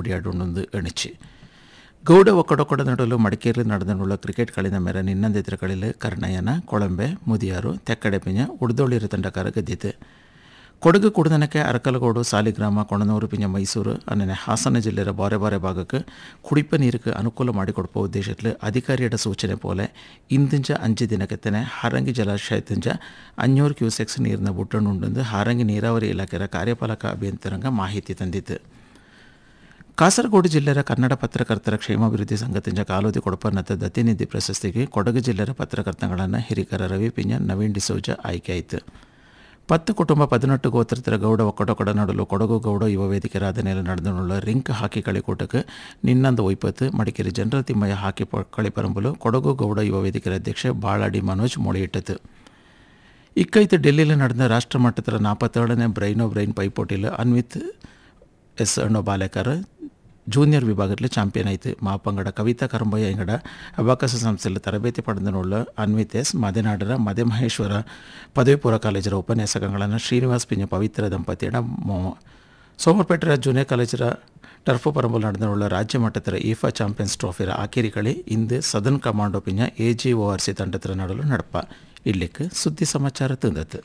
ಓಡಿಯಾಡೊಂದು ಎಣಿಚಿ ಗೌಡ ಒಕ್ಕಡೊಕ್ಕಡ ನಡುಲು ಮಡಿಕೇರಿ ನಡೆದನುಳ್ಳ ಕ್ರಿಕೆಟ್ കളിನ ಮೇರೆ ನಿನ್ನಂದಿದ್ರ കളിൽ ಕರ್ಣಯ್ಯನ ಕೊಳಂಬೆ ಮುದಿಯಾರು ತೆಕ್ಕಡೆ ಪಿಂಜ ಉಡ್ದೋಳಿರ ತಂಡಕಾರ ಗೆದ್ದಿತು ಕೊಡಗು ಕುಡದನಕ್ಕೆ ಅರಕಲಗೋಡು ಸಾಲಿಗ್ರಾಮ ಕೊಣನೂರು ಪಿಂಜ ಮೈಸೂರು ಅನ್ನನೆ ಹಾಸನ ಜಿಲ್ಲೆಯ ಬಾರೆ ಬಾರೆ ಭಾಗಕ್ಕೆ ಕುಡಿಪ ನೀರಿಗೆ ಅನುಕೂಲ ಮಾಡಿಕೊಡುವ ಉದ್ದೇಶത്തിൽ ಅಧಿಕಾರಿയുടെ ಸೂಚನೆ പോലെ ಇಂದಿಂಚ അഞ്ച് ದಿನಕ್ಕೆ ಹಾರಂಗಿ ಜಲಾಶಯದಿಂಚ ಅഞ്ഞൂറ് ಕ್ಯೂಸೆಕ್ಸ್ ನೀರಿನ ಬುಟ್ಟಣ್ಣುಂಡು ಹಾರಂಗಿ ನೀರಾವರಿ ಇಲಾಖೆಯ ಕಾರ್ಯಪಾಲಕ ಅಭಿಯಂತರಂಗ ಮಾಹಿತಿ ತಂದಿತ್ತು ಕಾಸರಗೋಡು ಜಿಲ್ಲೆಯ ಕನ್ನಡ ಪತ್ರಕರ್ತರ ಕ್ಷೇಮಾಭಿವೃದ್ಧಿ ಸಂಘದಿಂದ ಕಾಲೋದಿ ಕೊಡಪನ್ನತ ದತ್ತಿನಿಧಿ ಪ್ರಶಸ್ತಿಗೆ ಕೊಡಗು ಜಿಲ್ಲೆಯ ಪತ್ರಕರ್ತಗಳನ್ನು ಹಿರಿಕರ ರವಿ ಪಿಂಜ ನವೀನ್ ಡಿಸೋಜ ಆಯ್ಕೆಯಾಯಿತು ಪತ್ತು ಕುಟುಂಬ ಪದಿನೆಟ್ಟು ಗೋತ್ರತರ ಗೌಡ ಒಕ್ಕಡೊಕ್ಕಡ ನಡಲು ಕೊಡಗು ಗೌಡ ಯುವ ವೇದಿಕೆ ರಾಧನೆಯಲ್ಲಿ ನಡೆದನುಳ್ಳ ರಿಂಕ್ ಹಾಕಿ കളിക്കൂട്ടಕ್ಕೆ ನಿನ್ನಂದು ಒಯ್ಪತ್ತು ಮಡಿಕೇರಿ ಜನರಲ್ ತಿಮ್ಮಯ್ಯ ಹಾಕಿ ಪ- കളിപ്പറമ്പಲು ಕೊಡಗು ಗೌಡ ಯುವ ವೇದಿಕೆ ಅಧ್ಯಕ್ಷ ಬಾಳಾಡಿ ಮನೋಜ್ ಮೊಳೆಯಿಟ್ಟತು ಇಕ್ಕೈತು ಡೆಲ್ಲಿಯಲ್ಲಿ ನಡೆದ ರಾಷ್ಟ್ರಮಟ್ಟದ ನಾಲ್ಪತ್ತೇಳನೇ ಬ್ರೈನೋ ಬ್ರೈನ್ ಪೈಪೋಟಿಲ್ ಅನ್ವಿತ್ ಎಸ್ ಅನ್ನೋ ಬಾಲಕರ್ ಜೂನಿಯರ್ ವಿಭಾಗದಲ್ಲಿ ಚಾಂಪಿಯನ್ ಆಯಿತು ಮಾಪಂಗಡ ಕವಿತಾ ಕರಂಬಯ್ಯ ಇಂಗಡ ಅಬಾಕಸ ಸಂಸ್ಥೆಯಲ್ಲಿ ತರಬೇತಿ ಪಡೆದನುಳ್ಳ ಅನ್ವಿತ್ ಎಸ್ ಮದೆನಾಡರ ಮದೆ ಮಹೇಶ್ವರ ಪದವಿ ಪೂರ್ವ ಕಾಲೇಜರ ಉಪನ್ಯಾಸಕಗಳನ್ನು ಶ್ರೀನಿವಾಸ್ ಪಿಂಜ ಪವಿತ್ರ ದಂಪತಿಯಡ ಮೊ ಸೋಮರ್ಪೇಟೆಯ ಜೂನಿಯರ್ ಕಾಲೇಜರ ಟರ್ಫು ಪರಂಬಲ್ ನಡೆದನುಳ್ಳ ರಾಜ್ಯ ಮಟ್ಟದ ಈಫಾ ಚಾಂಪಿಯನ್ಸ್ ಟ್ರೋಫಿಯ ಆಖೇರಿ കളി ಇಂದು ಸದನ್ ಕಮಾಂಡೋ ಪಿಂಜ A G O R C ತಂಡತ್ರ ನಡಲು ನಡಪ ಇಲ್ಲಿಕ್ಕೆ ಸುದ್ದಿ ಸಮಾಚಾರ ತಂದತ್ತು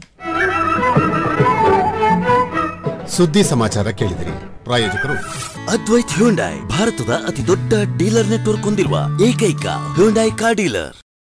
ಸುದ್ದಿ ಸಮಾಚಾರ ಕೇಳಿದಿರಿ ಪ್ರಾಯೋಜಕರು ಅದ್ವೈತ್ ಹ್ಯುಂಡೈ ಭಾರತದ ಅತಿ ದೊಡ್ಡ ಡೀಲರ್ ನೆಟ್ವರ್ಕ್ ಹೊಂದಿರುವ ಏಕೈಕ Hyundai car dealer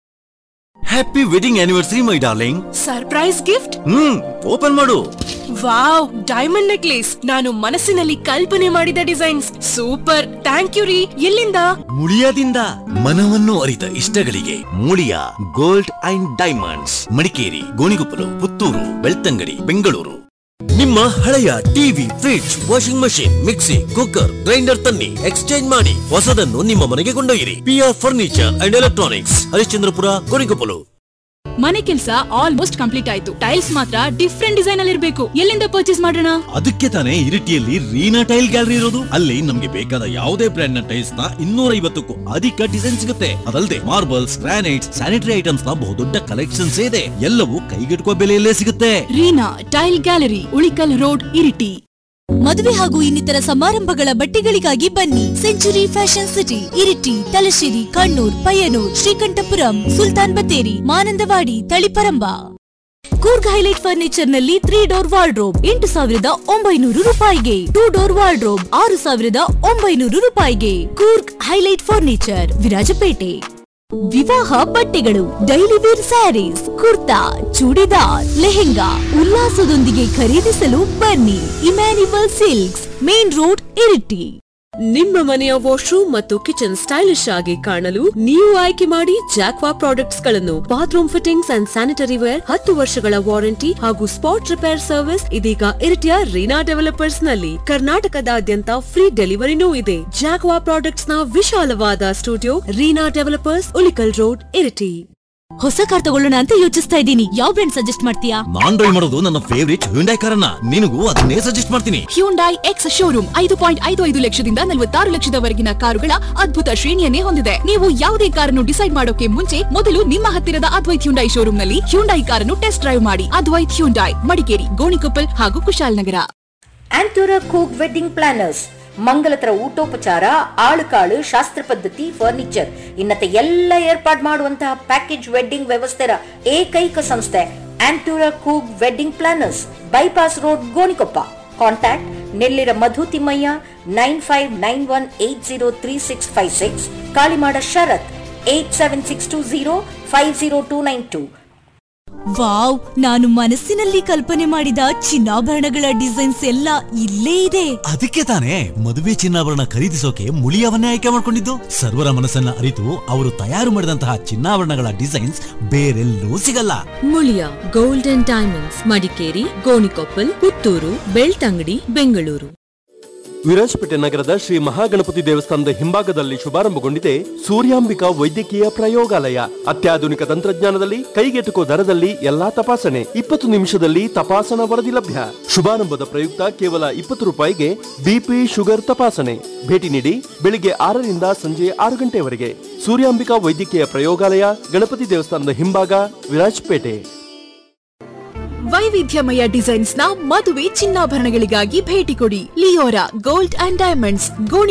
happy wedding anniversary my darling surprise gift hmm open ಮಾಡು ವಾವ್ ಡೈಮಂಡ್ ನೆಕ್ಲೇಸ್ ನಾನು ಮನಸ್ಸಿನಲ್ಲಿ ಕಲ್ಪನೆ ಮಾಡಿದ ಡಿಸೈನ್ಸ್ ಸೂಪರ್ ಥ್ಯಾಂಕ್ ಯು ರೀ ಎಲ್ಲಿಂದ ಮುಳಿಯಾದಿಂದ ಮನವನ್ನು ಅರಿತ ಇಷ್ಟಗಳಿಗೆ Muliya gold and diamonds Madikeri Gonikoppal Puttur Belthangady Bengaluru ನಿಮ್ಮ ಹಳೆಯ TV fridge washing machine mixie cooker grinder ತನ್ನಿ ಎಕ್ಸ್ಚೇಂಜ್ ಮಾಡಿ ಹೊಸದನ್ನು ನಿಮ್ಮ ಮನೆಗೆ ಕೊಂಡೊಯ್ಯಿರಿ P R furniture and electronics Harishchandrapura Gonikoppal ಮನೆ ಕೆಲಸ ಆಲ್ಮೋಸ್ಟ್ ಕಂಪ್ಲೀಟ್ ಆಯ್ತು ಟೈಲ್ಸ್ ಮಾತ್ರ ಡಿಫ್ರೆಂಟ್ ಡಿಸೈನ್ ಅಲ್ಲಿ ಇರಬೇಕು ಎಲ್ಲಿಂದ ಪರ್ಚೇಸ್ ಮಾಡೋಣ ಅದಕ್ಕೆ ತಾನೇ ಇರಿಟಿಯಲ್ಲಿ ರೀನಾ ಟೈಲ್ ಗ್ಯಾಲರಿ ಇರೋದು ಅಲ್ಲಿ ನಮ್ಗೆ ಬೇಕಾದ ಯಾವುದೇ ಬ್ರ್ಯಾಂಡ್ ನ ಟೈಲ್ಸ್ ನ ಇನ್ನೂರ ಐವತ್ತಕ್ಕೂ ಅಧಿಕ ಡಿಸೈನ್ ಸಿಗುತ್ತೆ ಅದಲ್ಲದೆ ಮಾರ್ಬಲ್ಸ್ ಗ್ರಾನೈಟ್ಸ್ ಸ್ಯಾನಿಟರಿ ಐಟಮ್ಸ್ ನ ಬಹುದೊಡ್ಡ ಕಲೆಕ್ಷನ್ಸ್ ಇದೆ ಎಲ್ಲವೂ ಕೈಗೆಟುಕುವ ಬೆಲೆಯಲ್ಲೇ ಸಿಗುತ್ತೆ Reena tile gallery Ulikal road Iritty ಮದುವೆ ಹಾಗೂ ಇನ್ನಿತರ ಸಮಾರಂಭಗಳ ಬಟ್ಟೆಗಳಿಗಾಗಿ ಬನ್ನಿ century fashion city Iritty Thalassery Kannur Payyanur Sreekandapuram Sultan Bathery Mananthavady Taliparamba Coorg highlight furniture ನಲ್ಲಿ ತ್ರೀ ಡೋರ್ ವಾರ್ಡ್ರೋಬ್ ಎಂಟು ಸಾವಿರದ ಒಂಬೈನೂರು ರೂಪಾಯಿಗೆ ಟೂ ಡೋರ್ ವಾರ್ಡ್ರೋಬ್ ಆರು ಸಾವಿರದ ಒಂಬೈನೂರು ರೂಪಾಯಿಗೆ ಕೂರ್ಗ್ ಹೈಲೈಟ್ ಫರ್ನಿಚರ್ ವಿರಾಜಪೇಟೆ ವಿವಾಹ ಬಟ್ಟೆಗಳು ಡೈಲಿ ವೇರ್ ಸ್ಯಾರೀಸ್ ಕುರ್ತಾ ಚೂಡಿದಾರ್ ಲೆಹೆಂಗಾ ಉಲ್ಲಾಸದೊಂದಿಗೆ ಖರೀದಿಸಲು ಬನ್ನಿ Emmanuel silks main road Iritty ನಿಮ್ಮ ಮನೆಯ ವಾಶ್ರೂಮ್ ಮತ್ತು ಕಿಚನ್ ಸ್ಟೈಲಿಶ್ ಆಗಿ ಕಾಣಲು ನೀವು ಆಯ್ಕೆ ಮಾಡಿ ಜಾಕ್ವಾ ಪ್ರಾಡಕ್ಟ್ಸ್ ಗಳನ್ನು bathroom fittings and sanitary ware ಹತ್ತು ವರ್ಷಗಳ ವಾರಂಟಿ ಹಾಗೂ ಸ್ಪಾಟ್ ರಿಪೇರ್ ಸರ್ವಿಸ್ ಇದೀಗ ಇರಿಟಿಯ ರೀನಾ ಡೆವಲಪರ್ಸ್ ನಲ್ಲಿ ಕರ್ನಾಟಕದಾದ್ಯಂತ ಫ್ರೀ ಡೆಲಿವರಿನೂ ಇದೆ ಜಾಕ್ವಾ ಪ್ರಾಡಕ್ಟ್ಸ್ ನ ವಿಶಾಲವಾದ studio Reena developers Ulikal road Iritty ಹೊಸ ಕಾರ್ ತಗೊಳ್ಳೋಣ ಅಂತ ಯೋಚಿಸ್ತಾ ಇದ್ದೀನಿ ಯಾವ ಬ್ರ್ಯಾಂಡ್ ಸಜೆಸ್ಟ್ ಮಾಡ್ತೀಯಾ ನಾನ್ ಡ್ರೈವ್ ಮಾಡೋದು ನನ್ನ ಫೇವರಿಟ್ ಹ್ಯುಂಡೈ ಕಾರನ್ನ ನಿನಗೂ ಅದನ್ನೇ ಸಜೆಸ್ಟ್ ಮಾಡ್ತೀನಿ ಹ್ಯುಂಡೈ ಎಕ್ಸ್ ಶೋರೂಮ್ ಐದು ಪಾಯಿಂಟ್ ಐದು ಐದು ಲಕ್ಷದಿಂದ ನಲವತ್ತಾರು ಲಕ್ಷದವರೆಗಿನ ಕಾರುಗಳ ಅದ್ಭುತ ಶ್ರೇಣಿಯನ್ನೇ ಹೊಂದಿದೆ ನೀವು ಯಾವುದೇ ಕಾರನ್ನು ಡಿಸೈಡ್ ಮಾಡೋಕೆ ಮುಂಚೆ ಮೊದಲು ನಿಮ್ಮ ಹತ್ತಿರದ ಅದ್ವೈತ್ ಹ್ಯುಂಡೈ ಶೋರೂಮ್ ನಲ್ಲಿ ಹ್ಯುಂಡೈ ಕಾರನ್ನು ಟೆಸ್ಟ್ ಡ್ರೈವ್ ಮಾಡಿ അദ്വൈത് ഹ്യുണ്ടായി മടിക്കേരി ഗോണിക്കൊപ്പൽ ಹಾಗೂ ಕುಶಾಲನಗರ ಆಂಟೋರ ಕೂಗ್ ವೆಡ್ಡಿಂಗ್ ಪ್ಲಾನರ್ಸ್ ಮಂಗಲತರ ಊಟೋಪಚಾರ ಆಳುಕಾಳು ಶಾಸ್ತ್ರ ಪದ್ಧತಿ ಫರ್ನಿಚರ್ ಇನ್ನತೆ ಎಲ್ಲ ಏರ್ಪಾಡು ಮಾಡುವಂತಹ ಪ್ಯಾಕೇಜ್ ವೆಡ್ಡಿಂಗ್ ವ್ಯವಸ್ಥೆರ ಏಕೈಕ ಸಂಸ್ಥೆ ಆಂಟೋರ ಕೂಗ್ wedding planners bypass road Gonikoppa contact Nellira Madhu Thimmaiah nine five nine one eight zero three six five six Kalimada Sharath eight seven six two zero five zero two nine two wow ನಾನು ಮನಸ್ಸಿನಲ್ಲಿ ಕಲ್ಪನೆ ಮಾಡಿದ ಚಿನ್ನಾಭರಣಗಳ ಡಿಸೈನ್ಸ್ ಎಲ್ಲ ಇಲ್ಲೇ ಇದೆ ಅದಕ್ಕೆ ತಾನೇ ಮದುವೆ ಚಿನ್ನಾಭರಣ ಖರೀದಿಸೋಕೆ ಮುಳಿಯವನ್ನೇ ಆಯ್ಕೆ ಮಾಡ್ಕೊಂಡಿದ್ದು ಸರ್ವರ ಮನಸ್ಸನ್ನ ಅರಿತು ಅವರು ತಯಾರು ಮಾಡಿದಂತಹ ಚಿನ್ನಾಭರಣಗಳ ಡಿಸೈನ್ಸ್ ಬೇರೆಲ್ಲೂ ಸಿಗಲ್ಲ Muliya gold and diamonds Madikeri Gonikoppal Puttur Belthangady Bengaluru Virajpet ನಗರದ ಶ್ರೀ ಮಹಾಗಣಪತಿ ದೇವಸ್ಥಾನದ ಹಿಂಭಾಗದಲ್ಲಿ ಶುಭಾರಂಭಗೊಂಡಿದೆ ಸೂರ್ಯಾಂಬಿಕಾ ವೈದ್ಯಕೀಯ ಪ್ರಯೋಗಾಲಯ ಅತ್ಯಾಧುನಿಕ ತಂತ್ರಜ್ಞಾನದಲ್ಲಿ ಕೈಗೆಟುಕೋ ದರದಲ್ಲಿ ಎಲ್ಲಾ ತಪಾಸಣೆ ಇಪ್ಪತ್ತು ನಿಮಿಷದಲ್ಲಿ ತಪಾಸಣಾ ವರದಿ ಲಭ್ಯ ಶುಭಾರಂಭದ ಪ್ರಯುಕ್ತ ಕೇವಲ ಇಪ್ಪತ್ತು ರೂಪಾಯಿಗೆ ಬಿಪಿ ಶುಗರ್ ತಪಾಸಣೆ ಭೇಟಿ ನೀಡಿ ಬೆಳಿಗ್ಗೆ ಆರರಿಂದ ಸಂಜೆ ಆರು ಗಂಟೆವರೆಗೆ ಸೂರ್ಯಾಂಬಿಕಾ ವೈದ್ಯಕೀಯ ಪ್ರಯೋಗಾಲಯ ಗಣಪತಿ ದೇವಸ್ಥಾನದ ಹಿಂಭಾಗ ವಿರಾಜಪೇಟೆ ವೈವಿಧ್ಯಮಯ ಡಿಸೈನ್ಸ್ ನ ಮದುವೆ ಚಿನ್ನಾಭರಣಗಳಿಗಾಗಿ ಭೇಟಿ ಕೊಡಿ ಲಿಯೋರಾ ಗೋಲ್ಡ್ ಅಂಡ್ ಡೈಮಂಡ್ಸ್ ಗೋಣಿ